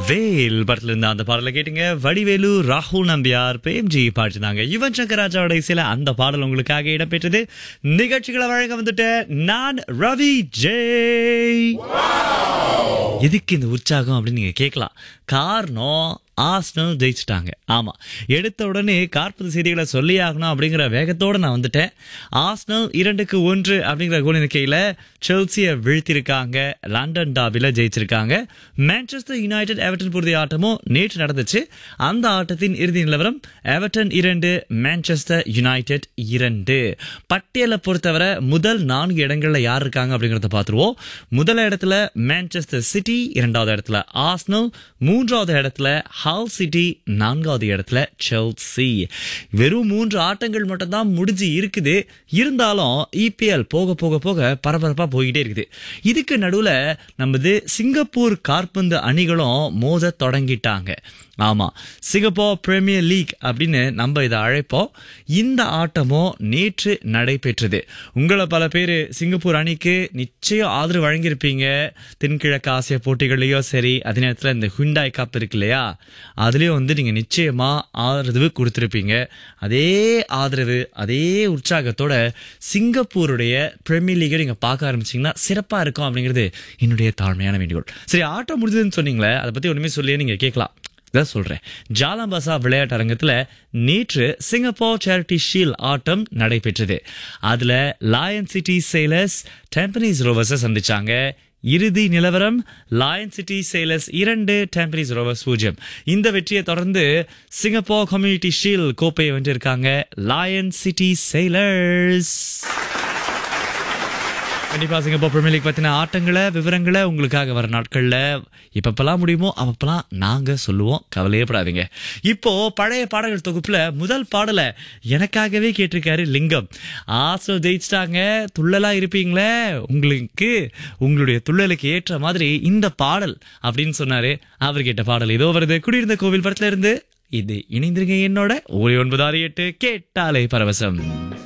வேல் படத்துல இருந்த அந்த பாடலை கேட்டீங்க வடிவேலு ராகுல் நம்பியார் பிரேம்ஜி பாடிச்சிருந்தாங்க யுவன் சங்கர் ராஜாவோட இசையில அந்த பாடல் உங்களுக்காக இடம்பெற்றது நிகழ்ச்சிகளை வழங்க வந்துட்டு நான் ரவி ஜெய் எதுக்கு இந்த உற்சாகம் அப்படின்னு நீங்க கேட்கலாம் காரணம் ஆஸ்னல் ஜெயிச்சிட்டாங்க ஆமா எடுத்த உடனே கார்பது செய்திகளை சொல்லி ஆகணும் அப்படிங்கிற வேகத்தோட நான் வந்துட்டேன் ஆஸ்னல் இரண்டுக்கு ஒன்று அப்படிங்கிற கோல் எண்ணிக்கையில செல்சியை வீழ்த்திருக்காங்க லண்டன் டாபில ஜெயிச்சிருக்காங்க மான்செஸ்டர் யுனைடெட் எவர்டன் பொருதிய ஆட்டமும் நேற்று நடந்துச்சு அந்த ஆட்டத்தின் இறுதி நிலவரம் எவர்டன் இரண்டு மான்செஸ்டர் யுனைடெட் இரண்டு பட்டியலை பொறுத்தவரை முதல் நான்கு இடங்கள்ல யார் இருக்காங்க அப்படிங்கறத பார்த்துருவோம் முதல் இடத்துல மான்செஸ்டர் சிட்டி இரண்டாவது இடத்துல ஆஸ்னல் மூன்றாவது இடத்துல ஹால் சிட்டி நான்காவது இடத்துல செல்சி வெறும் மூன்று ஆட்டங்கள் மட்டும்தான் முடிஞ்சு இருக்குது இருந்தாலும் இபிஎல் போக போக போக பரபரப்பா போய்கிட்டே இருக்குது இதுக்கு நடுவுல நமது சிங்கப்பூர் காற்பந்து அணிகளும் மோத தொடங்கிட்டாங்க ஆமா சிங்கப்பூர் பிரீமியர் லீக் அப்படின்னு நம்ம இதை அழைப்போம் இந்த ஆட்டமும் நேற்று நடைபெற்றது உங்களை பல பேர் சிங்கப்பூர் அணிக்கு நிச்சயம் ஆதரவு வழங்கியிருப்பீங்க தென்கிழக்கு ஆசிய போட்டிகள்லயோ சரி அதே நேரத்தில் இந்த ஹுண்டாய் கப் இருக்கு இல்லையா அதுலயும் வந்து நீங்க நிச்சயமா ஆதரவு கொடுத்துருப்பீங்க அதே ஆதரவு அதே உற்சாகத்தோட சிங்கப்பூருடைய பிரீமியர் லீகை நீங்க பார்க்க ஆரம்பிச்சீங்கன்னா சிறப்பா இருக்கும் அப்படிங்கிறது என்னுடைய தாழ்மையான வேண்டுகோள் சரி ஆட்டம் முடிஞ்சதுன்னு சொன்னீங்களே அதை பத்தி ஒண்ணுமே சொல்லியே நீங்க கேட்கலாம் இதான் சொல்றேன் ஜாலம்பசா விளையாட்டு அரங்கத்துல நேற்று சிங்கப்பூர் சேரிட்டி ஷீல் ஆட்டம் நடைபெற்றது அதுல லயன் சிட்டி சேலர்ஸ் டெம்பனிஸ் ரோவர்ஸை சந்திச்சாங்க இறுதி நிலவரம் லயன் சிட்டி சேலர்ஸ் இரண்டு டெம்பனிஸ் ரோவர்ஸ் பூஜ்ஜியம் இந்த வெற்றியை தொடர்ந்து சிங்கப்பூர் கம்யூனிட்டி ஷீல் கோப்பையை வென்றிருக்காங்க லயன் சிட்டி சேலர்ஸ் கண்டிப்பா சிங்கப்பூர் பிரீமியர் லீக் பத்தின ஆட்டங்களை விவரங்களை உங்களுக்காக வர நாட்கள்ல எப்பப்பெல்லாம் முடியுமோ அப்பப்பெல்லாம் நாங்க சொல்லுவோம் கவலையே படாதீங்க இப்போ பழைய பாடல்கள் தொகுப்புல முதல் பாடலை எனக்காகவே கேட்டிருக்காரு லிங்கம் ஆசல் ஜெயிச்சிட்டாங்க துள்ளலா இருப்பீங்களே உங்களுக்கு உங்களுடைய துள்ளலுக்கு ஏற்ற மாதிரி இந்த பாடல் அப்படின்னு சொன்னாரு அவர் கேட்ட பாடல் இதோ வருது குடியிருந்த கோவில் படத்துல இருந்து இது இணைந்திருங்க என்னோட ஒரு ஒன்பது ஆறு எட்டு கேட்டாலே பரவசம்